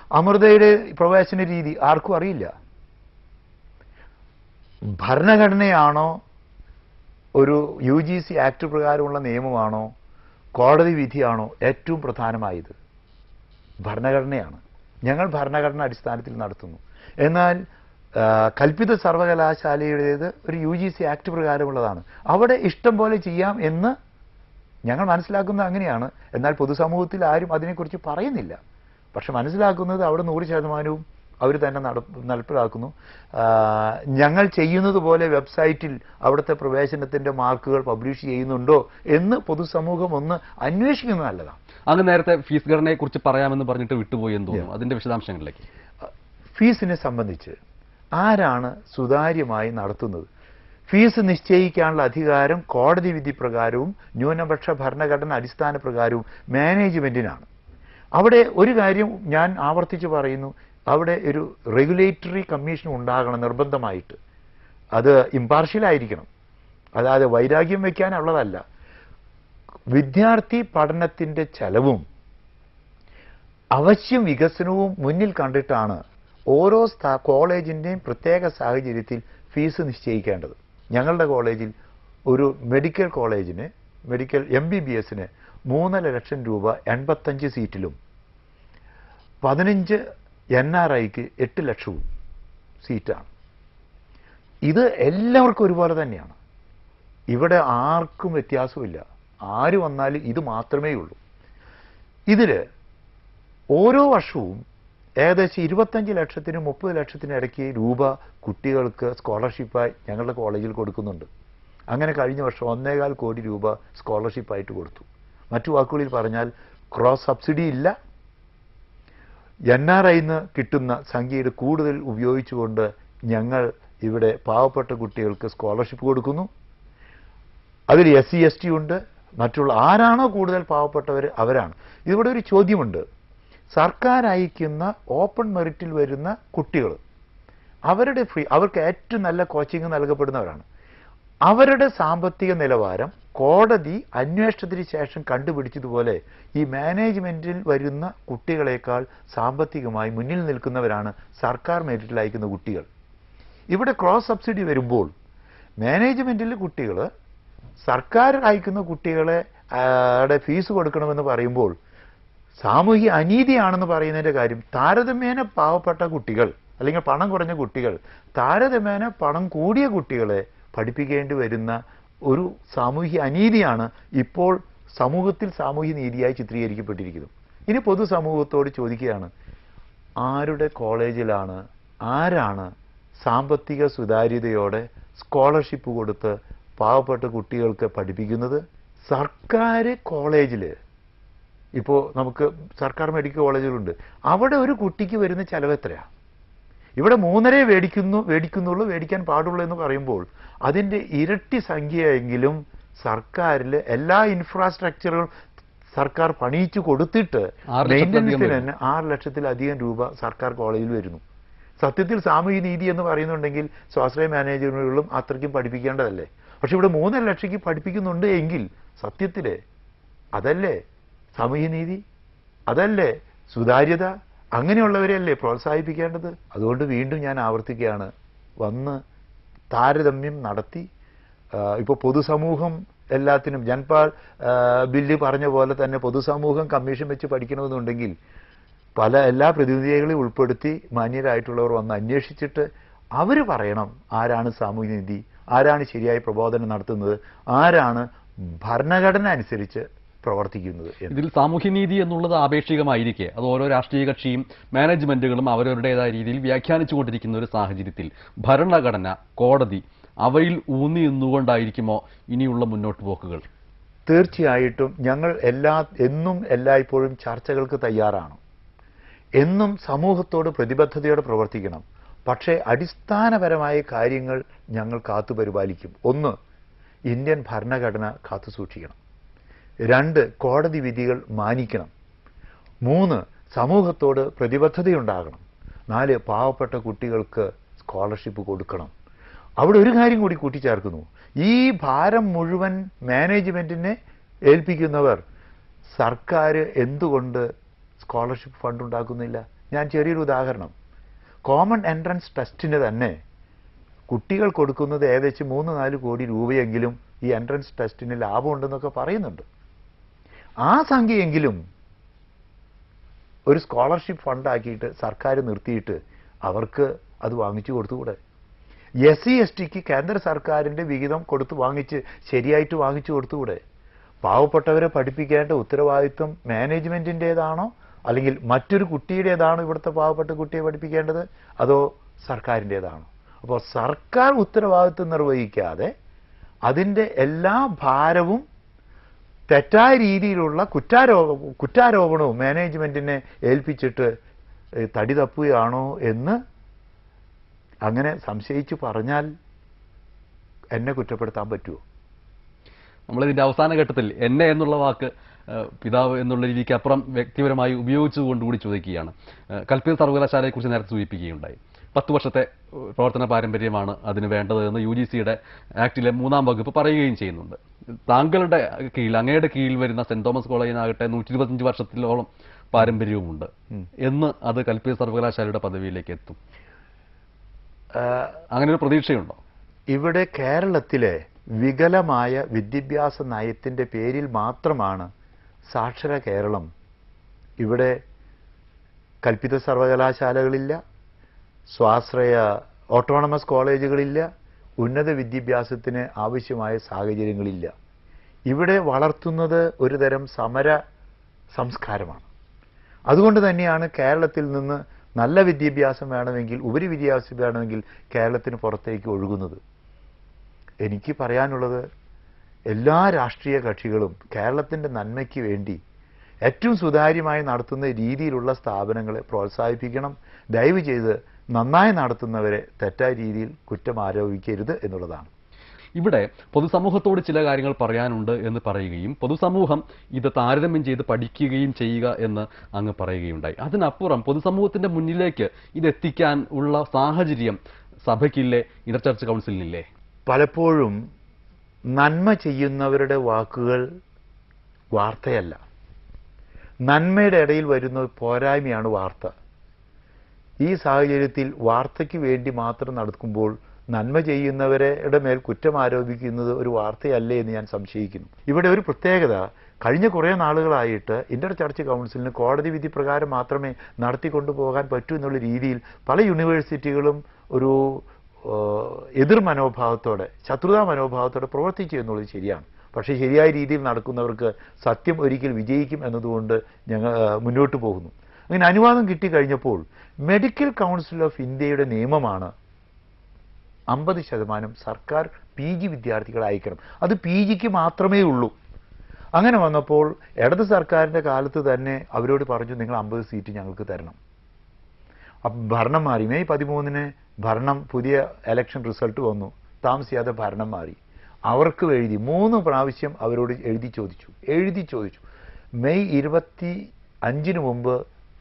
അമൃതയുടെ പ്രവേശന രീതി ആർക്കും അറിയില്ല ഭരണഘടനയാണോ ഒരു യു ജി സി ആക്ട് പ്രകാരമുള്ള നിയമമാണോ കോടതി വിധിയാണോ ഏറ്റവും പ്രധാനമായത് ഭരണഘടനയാണ് ഞങ്ങൾ ഭരണഘടന അടിസ്ഥാനത്തിൽ നടത്തുന്നു എന്നാൽ ആ, കൽപ്പിത സർവകലാശാലയുടേത് ഒരു യു ജി സി ആക്ട് പ്രകാരമുള്ളതാണ് അവിടെ ഇഷ്ടം പോലെ ചെയ്യാം എന്ന് ഞങ്ങൾ മനസ്സിലാക്കുന്നത് അങ്ങനെയാണ് എന്നാൽ പൊതുസമൂഹത്തിൽ ആരും അതിനെക്കുറിച്ച് പറയുന്നില്ല പക്ഷെ മനസ്സിലാക്കുന്നത് അവിടെ നൂറ് ശതമാനവും അവർ തന്നെ നട നടപ്പിലാക്കുന്നു ആ, ഞങ്ങൾ ചെയ്യുന്നത് പോലെ വെബ്സൈറ്റിൽ അവിടുത്തെ പ്രവേശനത്തിന്റെ മാർക്കുകൾ പബ്ലിഷ് ചെയ്യുന്നുണ്ടോ എന്ന് പൊതുസമൂഹം ഒന്ന് അന്വേഷിക്കുന്നത് നല്ലതാണ് അങ്ങ് നേരത്തെ ഫീസ് ഘടനയെ കുറിച്ച് പറയാമെന്ന് പറഞ്ഞിട്ട് വിട്ടുപോയി എന്ന് തോന്നുന്നു അതിന്റെ വിശദാംശങ്ങളിലേക്ക് ഫീസിനെ സംബന്ധിച്ച് ആരാണ് സുതാര്യമായി നടത്തുന്നത് ഫീസ് നിശ്ചയിക്കാനുള്ള അധികാരം കോടതി വിധി പ്രകാരവും ന്യൂനപക്ഷ ഭരണഘടന അടിസ്ഥാന പ്രകാരവും മാനേജ്മെന്റിനാണ് അവിടെ ഒരു കാര്യം ഞാൻ ആവർത്തിച്ച് പറയുന്നു അവിടെ ഒരു റെഗുലേറ്ററി കമ്മീഷൻ ഉണ്ടാകണം നിർബന്ധമായിട്ട് അത് impartial ആയിരിക്കണം അതായത് വൈരാഗ്യം വയ്ക്കാനുള്ളതല്ല വിദ്യാർത്ഥി പഠനത്തിന്റെ ചെലവും അവശ്യം വികസനവും മുന്നിൽ കണ്ടിട്ടാണ് ഓരോ സ്ഥാ- കോളേജിന്റെയും പ്രത്യേക സാഹചര്യത്തിൽ ഫീസ് നിശ്ചയിക്കേണ്ടത് ഞങ്ങളുടെ കോളേജിൽ ഒരു മെഡിക്കൽ കോളേജിന് മെഡിക്കൽ എം ബി ബി എസിന് മൂന്നര ലക്ഷം രൂപ എൺപത്തഞ്ച് സീറ്റിലും പതിനഞ്ച് എൻ ആർ ഐക്ക് എട്ട് ലക്ഷവും സീറ്റാണ് ഇത് എല്ലാവർക്കും ഒരുപോലെ തന്നെയാണ് ഇവിടെ ആർക്കും വ്യത്യാസമില്ല ആര് വന്നാലും ഇത് മാത്രമേ ഉള്ളൂ ഇതിൽ ഓരോ വർഷവും ഏകദേശം ഇരുപത്തഞ്ച് ലക്ഷത്തിനും മുപ്പത് ലക്ഷത്തിനും ഇടയ്ക്ക് രൂപ കുട്ടികൾക്ക് സ്കോളർഷിപ്പായി ഞങ്ങളുടെ കോളേജിൽ കൊടുക്കുന്നുണ്ട് അങ്ങനെ കഴിഞ്ഞ വർഷം ഒന്നേകാൽ കോടി രൂപ സ്കോളർഷിപ്പായിട്ട് കൊടുത്തു മറ്റു വാക്കുകളിൽ പറഞ്ഞാൽ ക്രോസ് സബ്സിഡി ഇല്ല എൻ ആർ ഐന്ന് കിട്ടുന്ന സംഖ്യയുടെ കൂടുതൽ ഉപയോഗിച്ചുകൊണ്ട് ഞങ്ങൾ ഇവിടെ പാവപ്പെട്ട കുട്ടികൾക്ക് സ്കോളർഷിപ്പ് കൊടുക്കുന്നു അതിൽ എസ് സി എസ് ടി ഉണ്ട് മറ്റുള്ള ആരാണോ കൂടുതൽ പാവപ്പെട്ടവർ അവരാണ് ഇവിടെ ഒരു ചോദ്യമുണ്ട് സർക്കാർ അയക്കുന്ന ഓപ്പൺ മെറിറ്റിൽ വരുന്ന കുട്ടികൾ അവരുടെ ഫ്രീ അവർക്ക് ഏറ്റവും നല്ല കോച്ചിങ് നൽകപ്പെടുന്നവരാണ് അവരുടെ സാമ്പത്തിക നിലവാരം കോടതി അന്വേഷണത്തിന് ശേഷം കണ്ടുപിടിച്ചതുപോലെ ഈ മാനേജ്മെന്റിൽ വരുന്ന കുട്ടികളെക്കാൾ സാമ്പത്തികമായി മുന്നിൽ നിൽക്കുന്നവരാണ് സർക്കാർ മെറിറ്റിൽ അയക്കുന്ന കുട്ടികൾ ഇവിടെ ക്രോസ് സബ്സിഡി വരുമ്പോൾ മാനേജ്മെന്റിൽ കുട്ടികൾ സർക്കാർ അയക്കുന്ന കുട്ടികളെ ആ, ടെ ഫീസ് കൊടുക്കണമെന്ന് പറയുമ്പോൾ സാമൂഹ്യ അനീതിയാണെന്ന് പറയുന്നതിന്റെ കാര്യം താരതമ്യേന പാവപ്പെട്ട കുട്ടികൾ അല്ലെങ്കിൽ പണം കുറഞ്ഞ കുട്ടികൾ താരതമ്യേന പണം കൂടിയ കുട്ടികളെ പഠിപ്പിക്കേണ്ടി വരുന്ന ഒരു സാമൂഹ്യ അനീതിയാണ് ഇപ്പോൾ സമൂഹത്തിൽ സാമൂഹ്യ നീതിയായി ചിത്രീകരിക്കപ്പെട്ടിരിക്കുന്നത് ഇനി പൊതുസമൂഹത്തോട് ചോദിക്കുകയാണ് ആരുടെ കോളേജിലാണ് ആരാണ് സാമ്പത്തിക സുതാര്യതയോടെ സ്കോളർഷിപ്പ് കൊടുത്ത് പാവപ്പെട്ട കുട്ടികൾക്ക് പഠിപ്പിക്കുന്നത് സർക്കാർ കോളേജിൽ ഇപ്പോൾ നമുക്ക് സർക്കാർ മെഡിക്കൽ കോളേജുകളുണ്ട് അവിടെ ഒരു കുട്ടിക്ക് വരുന്ന ചെലവ് എത്രയാണ് ഇവിടെ മൂന്നരേ മേടിക്കുന്നു മേടിക്കുന്നുള്ളൂ മേടിക്കാൻ പാടുള്ളൂ എന്ന് പറയുമ്പോൾ അതിൻ്റെ ഇരട്ടി സംഖ്യയെങ്കിലും സർക്കാരിൽ എല്ലാ ഇൻഫ്രാസ്ട്രക്ചറുകളും സർക്കാർ പണിയിച്ചു കൊടുത്തിട്ട് ആറ് ലക്ഷത്തിലധികം മെയിൻ്റനൻസിന് വരും. തന്നെ ആറ് ലക്ഷത്തിലധികം രൂപ സർക്കാർ കോളേജിൽ വരുന്നു സത്യത്തിൽ സാമൂഹ്യ നീതി എന്ന് പറയുന്നുണ്ടെങ്കിൽ സ്വാശ്രയ മാനേജറുകളും അത്രയ്ക്കും പഠിപ്പിക്കേണ്ടതല്ലേ പക്ഷെ ഇവിടെ മൂന്നര ലക്ഷയ്ക്ക് പഠിപ്പിക്കുന്നുണ്ട് എങ്കിൽ സത്യത്തില് അതല്ലേ സാമൂഹ്യ നീതി അതല്ലേ സുതാര്യത അങ്ങനെയുള്ളവരെയല്ലേ പ്രോത്സാഹിപ്പിക്കേണ്ടത് അതുകൊണ്ട് വീണ്ടും ഞാൻ ആവർത്തിക്കുകയാണ് വന്ന് താരതമ്യം നടത്തി ഇപ്പോൾ പൊതുസമൂഹം എല്ലാത്തിനും ജൻപാൽ ആ, ബില്ല് പറഞ്ഞ പോലെ തന്നെ പൊതുസമൂഹം കമ്മീഷൻ വെച്ച് പഠിക്കണമെന്നുണ്ടെങ്കിൽ പല എല്ലാ പ്രതിനിധികളെയും ഉൾപ്പെടുത്തി മാന്യരായിട്ടുള്ളവർ വന്ന് അന്വേഷിച്ചിട്ട് അവർ പറയണം ആരാണ് സാമൂഹ്യനീതി ആരാണ് ശരിയായ പ്രബോധനം നടത്തുന്നത് ആരാണ് ഭരണഘടന അനുസരിച്ച് പ്രവർത്തിക്കുന്നത് എന്ന് ഇതിൽ സാമൂഹ്യനീതി എന്നുള്ളത് ആപേക്ഷികമായിരിക്കെ അത് ഓരോ രാഷ്ട്രീയ കക്ഷിയും മാനേജ്മെന്റുകളും അവരവരുടേതായ രീതിയിൽ വ്യാഖ്യാനിച്ചുകൊണ്ടിരിക്കുന്ന ഒരു സാഹചര്യത്തിൽ ഭരണഘടന കോടതി അവയിൽ ഊന്നി നിന്നുകൊണ്ടായിരിക്കുമോ ഇനിയുള്ള മുന്നോട്ട് പോക്കുകൾ തീർച്ചയായിട്ടും ഞങ്ങൾ എല്ലാ എന്നും എല്ലായ്പ്പോഴും ചർച്ചകൾക്ക് തയ്യാറാണ് എന്നും സമൂഹത്തോട് പ്രതിബദ്ധതയോടെ പ്രവർത്തിക്കണം പക്ഷേ അടിസ്ഥാനപരമായ കാര്യങ്ങൾ ഞങ്ങൾ കാത്തുപരിപാലിക്കും ഒന്ന് ഇന്ത്യൻ ഭരണഘടന കാത്തുസൂക്ഷിക്കണം രണ്ട് കോടതി വിധികൾ മാനിക്കണം മൂന്ന് സമൂഹത്തോട് പ്രതിബദ്ധതയുണ്ടാകണം നാല് പാവപ്പെട്ട കുട്ടികൾക്ക് സ്കോളർഷിപ്പ് കൊടുക്കണം അവിടെ ഒരു കാര്യം കൂടി കൂട്ടിച്ചേർക്കുന്നു ഈ ഭാരം മുഴുവൻ മാനേജ്മെന്റിനെ ഏൽപ്പിക്കുന്നവർ സർക്കാർ എന്തുകൊണ്ട് സ്കോളർഷിപ്പ് ഫണ്ട് ഉണ്ടാക്കുന്നില്ല ഞാൻ ചെറിയൊരു ഉദാഹരണം കോമൺ എൻട്രൻസ് ടെസ്റ്റിന് തന്നെ കുട്ടികൾ കൊടുക്കുന്നത് ഏകദേശം മൂന്ന് നാല് കോടി രൂപയെങ്കിലും ഈ എൻട്രൻസ് ടെസ്റ്റിന് ലാഭമുണ്ടെന്നൊക്കെ പറയുന്നുണ്ട് ആ സംഖ്യയെങ്കിലും ഒരു സ്കോളർഷിപ്പ് ഫണ്ടാക്കിയിട്ട് സർക്കാർ നിർത്തിയിട്ട് അവർക്ക് അത് വാങ്ങിച്ചു കൊടുത്തുകൂടെ എസ് സി എസ് ടിക്ക് കേന്ദ്ര സർക്കാരിൻ്റെ വിഹിതം കൊടുത്ത് വാങ്ങിച്ച് ശരിയായിട്ട് വാങ്ങിച്ചു കൊടുത്തുകൂടെ പാവപ്പെട്ടവരെ പഠിപ്പിക്കേണ്ട ഉത്തരവാദിത്വം മാനേജ്മെൻറ്റിൻ്റേതാണോ അല്ലെങ്കിൽ മറ്റൊരു കുട്ടിയുടേതാണോ ഇവിടുത്തെ പാവപ്പെട്ട കുട്ടിയെ പഠിപ്പിക്കേണ്ടത് അതോ സർക്കാരിൻ്റേതാണോ അപ്പോൾ സർക്കാർ ഉത്തരവാദിത്വം നിർവഹിക്കാതെ അതിൻ്റെ എല്ലാ ഭാരവും തെറ്റായ രീതിയിലുള്ള കുറ്റാരോപ കുറ്റാരോപണവും മാനേജ്മെൻറ്റിനെ ഏൽപ്പിച്ചിട്ട് ഏഹ്, തടി തപ്പുകയാണോ എന്ന് അങ്ങനെ സംശയിച്ചു പറഞ്ഞാൽ എന്നെ കുറ്റപ്പെടുത്താൻ പറ്റുമോ നമ്മളിതിന്റെ അവസാന ഘട്ടത്തിൽ എന്നെ എന്നുള്ള വാക്ക് ഏഹ്, പിതാവ് എന്നുള്ള രീതിക്ക് അപ്പുറം വ്യക്തിപരമായി ഉപയോഗിച്ചുകൊണ്ടുകൂടി ചോദിക്കുകയാണ് ഏഹ്, കൽപ്പിത സർവകലാശാലയെക്കുറിച്ച് നേരത്തെ സൂചിപ്പിക്കുകയുണ്ടായി പത്ത് വർഷത്തെ ഏഹ്, പ്രവർത്തന പാരമ്പര്യമാണ് അതിന് വേണ്ടത് എന്ന് യു ജി സിയുടെ ആക്ടിലെ മൂന്നാം വകുപ്പ് പറയുകയും ചെയ്യുന്നുണ്ട് താങ്കളുടെ കീഴിൽ അങ്ങയുടെ കീഴിൽ വരുന്ന സെന്റ് തോമസ് കോളേജിനാകട്ടെ നൂറ്റി ഇരുപത്തഞ്ച് വർഷത്തിലോളം പാരമ്പര്യവുമുണ്ട് എന്ന് അത് കൽപ്പിത സർവകലാശാലയുടെ പദവിയിലേക്ക് എത്തും ആഹ്, അങ്ങനെ ഒരു പ്രതീക്ഷയുണ്ടോ ഇവിടെ കേരളത്തിലെ വികലമായ വിദ്യാഭ്യാസ നയത്തിൻ്റെ പേരിൽ മാത്രമാണ് സാക്ഷര കേരളം ഇവിടെ കൽപ്പിത സർവകലാശാലകളില്ല സ്വാശ്രയ ഓട്ടോണമസ് കോളേജുകളില്ല ഉന്നത വിദ്യാഭ്യാസത്തിന് ആവശ്യമായ സാഹചര്യങ്ങളില്ല ഇവിടെ വളർത്തുന്നത് ഒരു തരം സമര സംസ്കാരമാണ് അതുകൊണ്ട് തന്നെയാണ് കേരളത്തിൽ നിന്ന് നല്ല വിദ്യാഭ്യാസം വേണമെങ്കിൽ ഉപരി വിദ്യാഭ്യാസം വേണമെങ്കിൽ കേരളത്തിന് പുറത്തേക്ക് ഒഴുകുന്നത് എനിക്ക് പറയാനുള്ളത് എല്ലാ രാഷ്ട്രീയ കക്ഷികളും കേരളത്തിൻ്റെ നന്മയ്ക്ക് വേണ്ടി ഏറ്റവും സുതാര്യമായി നടത്തുന്ന രീതിയിലുള്ള സ്ഥാപനങ്ങളെ പ്രോത്സാഹിപ്പിക്കണം ദയവ് ചെയ്ത് നന്നായി നടത്തുന്നവരെ തെറ്റായ രീതിയിൽ കുറ്റം ആരോപിക്കരുത് എന്നുള്ളതാണ് ഇവിടെ പൊതുസമൂഹത്തോട് ചില കാര്യങ്ങൾ പറയാനുണ്ട് എന്ന് പറയുകയും പൊതുസമൂഹം ഇത് താരതമ്യം ചെയ്ത് പഠിക്കുകയും ചെയ്യുക എന്ന് അങ്ങ് പറയുകയുണ്ടായി അതിനപ്പുറം പൊതുസമൂഹത്തിന്റെ മുന്നിലേക്ക് ഇത് എത്തിക്കാൻ ഉള്ള സാഹചര്യം സഭയ്ക്കില്ലേ ഇന്റർ ചർച്ച് കൗൺസിലിനില്ലേ പലപ്പോഴും നന്മ ചെയ്യുന്നവരുടെ വാക്കുകൾ വാർത്തയല്ല നന്മയുടെ ഇടയിൽ വരുന്ന പോരായ്മയാണ് വാർത്ത ഈ സാഹചര്യത്തിൽ വാർത്തയ്ക്ക് വേണ്ടി മാത്രം നടക്കുമ്പോൾ നന്മ ചെയ്യുന്നവരുടെ മേൽ കുറ്റം ആരോപിക്കുന്നത് ഒരു വാർത്തയല്ലേ എന്ന് ഞാൻ സംശയിക്കുന്നു ഇവിടെ ഒരു പ്രത്യേകത കഴിഞ്ഞ കുറേ നാളുകളായിട്ട് ഇന്റർ ചർച്ച് കൗൺസിലിന് കോടതി വിധി പ്രകാരം മാത്രമേ നടത്തിക്കൊണ്ടു പോകാൻ പറ്റൂ എന്നുള്ള രീതിയിൽ പല യൂണിവേഴ്സിറ്റികളും ഒരു ഏഹ്, എതിർ മനോഭാവത്തോടെ ശത്രുതാ മനോഭാവത്തോടെ പ്രവർത്തിച്ചു എന്നുള്ളത് ശരിയാണ് പക്ഷേ ശരിയായ രീതിയിൽ നടക്കുന്നവർക്ക് സത്യം ഒരിക്കൽ വിജയിക്കും എന്നതുകൊണ്ട് ഞങ്ങൾ ഏഹ്, മുന്നോട്ട് പോകുന്നു അങ്ങനെ അനുവാദം കിട്ടിക്കഴിഞ്ഞപ്പോൾ മെഡിക്കൽ കൗൺസിൽ ഓഫ് ഇന്ത്യയുടെ നിയമമാണ് അമ്പത് ശതമാനം സർക്കാർ പി ജി വിദ്യാർത്ഥികളെ അയക്കണം അത് പി ജിക്ക് മാത്രമേ ഉള്ളൂ അങ്ങനെ വന്നപ്പോൾ ഇടത് സർക്കാരിൻ്റെ കാലത്ത് തന്നെ അവരോട് പറഞ്ഞു നിങ്ങൾ അമ്പത് സീറ്റ് ഞങ്ങൾക്ക് തരണം അപ്പം ഭരണം മാറി മെയ് പതിമൂന്നിന് ഭരണം പുതിയ ഇലക്ഷൻ റിസൾട്ട് വന്നു താമസിയാതെ ഭരണം മാറി അവർക്ക് എഴുതി മൂന്ന് പ്രാവശ്യം അവരോട് എഴുതി ചോദിച്ചു എഴുതി ചോദിച്ചു മെയ് ഇരുപത്തി അഞ്ചിന് മുമ്പ്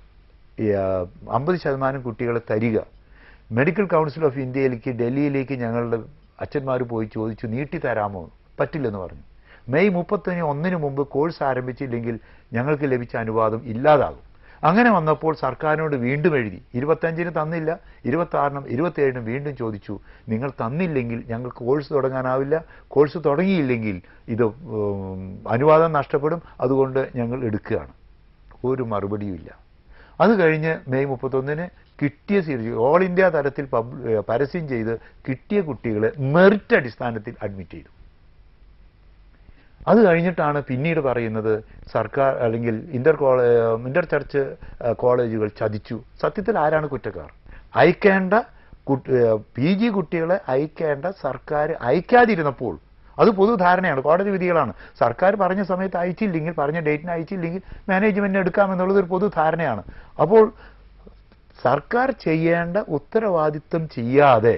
അമ്പത് ശതമാനം കുട്ടികളെ തരിക മെഡിക്കൽ കൗൺസിൽ ഓഫ് ഇന്ത്യയിലേക്ക് ഡൽഹിയിലേക്ക് ഞങ്ങളുടെ അച്ഛന്മാർ പോയി ചോദിച്ചു നീട്ടി തരാമോ പറ്റില്ലെന്ന് പറഞ്ഞു മെയ് മുപ്പത്തിന് ഒന്നിന് മുമ്പ് കോഴ്സ് ആരംഭിച്ചില്ലെങ്കിൽ ഞങ്ങൾക്ക് ലഭിച്ച അനുവാദം ഇല്ലാതാകും അങ്ങനെ വന്നപ്പോൾ സർക്കാരിനോട് വീണ്ടും എഴുതി ഇരുപത്തഞ്ചിന് തന്നില്ല ഇരുപത്താറിനും ഇരുപത്തേഴിനും വീണ്ടും ചോദിച്ചു നിങ്ങൾ തന്നില്ലെങ്കിൽ ഞങ്ങൾക്ക് കോഴ്സ് തുടങ്ങാനാവില്ല കോഴ്സ് തുടങ്ങിയില്ലെങ്കിൽ ഇത് ഉം, അനുവാദം നഷ്ടപ്പെടും അതുകൊണ്ട് ഞങ്ങൾ എടുക്കുകയാണ് ഒരു മറുപടിയുമില്ല അത് കഴിഞ്ഞ് മെയ് മുപ്പത്തൊന്നിന് കിട്ടിയ സീറ്റ് ഓൾ ഇന്ത്യ തലത്തിൽ പബ് പരസ്യം ചെയ്ത് കിട്ടിയ കുട്ടികളെ മെറിറ്റ് അടിസ്ഥാനത്തിൽ അഡ്മിറ്റ് ചെയ്തു അത് കഴിഞ്ഞിട്ടാണ് പിന്നീട് പറയുന്നത് സർക്കാർ അല്ലെങ്കിൽ ഇന്റർ കോളേ ഇന്റർ ചർച്ച് ഏഹ്, കോളേജുകൾ ചതിച്ചു സത്യത്തിൽ ആരാണ് കുറ്റക്കാർ അയക്കേണ്ട പി ജി കുട്ടികളെ അയക്കേണ്ട സർക്കാർ അയക്കാതിരുന്നപ്പോൾ അത് പൊതുധാരണയാണ് കോടതി വിധികളാണ് സർക്കാർ പറഞ്ഞ സമയത്ത് അയച്ചില്ലെങ്കിൽ പറഞ്ഞ ഡേറ്റിന് അയച്ചില്ലെങ്കിൽ മാനേജ്മെന്റിന് എടുക്കാമെന്നുള്ളത് ഒരു പൊതുധാരണയാണ് അപ്പോൾ സർക്കാർ ചെയ്യേണ്ട ഉത്തരവാദിത്വം ചെയ്യാതെ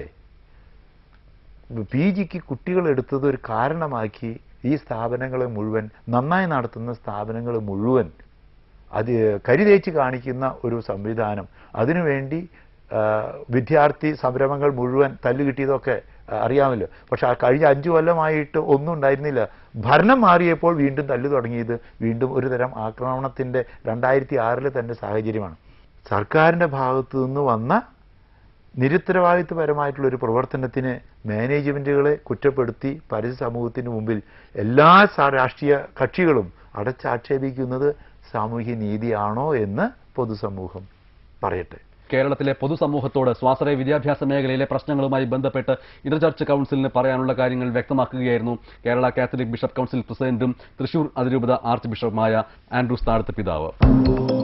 പി ജിക്ക് കുട്ടികൾ എടുത്തത് ഒരു കാരണമാക്കി ഈ സ്ഥാപനങ്ങളെ മുഴുവൻ നന്നായി നടത്തുന്ന സ്ഥാപനങ്ങൾ മുഴുവൻ അത് കരിതേച്ച് കാണിക്കുന്ന ഒരു സംവിധാനം അതിനുവേണ്ടി ആ, വിദ്യാർത്ഥി സംരംഭങ്ങൾ മുഴുവൻ തല്ല് കിട്ടിയതൊക്കെ ആ, അറിയാമല്ലോ പക്ഷെ ആ കഴിഞ്ഞ അഞ്ചു കൊല്ലമായിട്ട് ഒന്നും ഉണ്ടായിരുന്നില്ല ഭരണം മാറിയപ്പോൾ വീണ്ടും തല്ല് തുടങ്ങിയത് വീണ്ടും ഒരു തരം ആക്രമണത്തിൻ്റെ രണ്ടായിരത്തി ആറിലെ തന്നെ സാഹചര്യമാണ് സർക്കാരിൻ്റെ ഭാഗത്തു നിന്ന് വന്ന നിരുത്തരവാദിത്വപരമായിട്ടുള്ള ഒരു പ്രവർത്തനത്തിന് മാനേജ്മെന്റുകളെ കുറ്റപ്പെടുത്തി പരസ്യ സമൂഹത്തിന് മുമ്പിൽ എല്ലാ സ- രാഷ്ട്രീയ കക്ഷികളും അടച്ചാക്ഷേപിക്കുന്നത് സാമൂഹ്യ നീതിയാണോ എന്ന് പൊതുസമൂഹം പറയട്ടെ കേരളത്തിലെ പൊതുസമൂഹത്തോട് സ്വാശ്രയ വിദ്യാഭ്യാസ മേഖലയിലെ പ്രശ്നങ്ങളുമായി ബന്ധപ്പെട്ട് ഇന്റർ ചർച്ച് കൗൺസിലിന് പറയാനുള്ള കാര്യങ്ങൾ വ്യക്തമാക്കുകയായിരുന്നു കേരള കാത്തലിക് ബിഷപ്പ് കൗൺസിൽ പ്രസിഡന്റും തൃശൂർ അതിരൂപത ആർച്ച് ബിഷപ്പുമായ ആൻഡ്രൂസ് താഴത്ത് പിതാവ്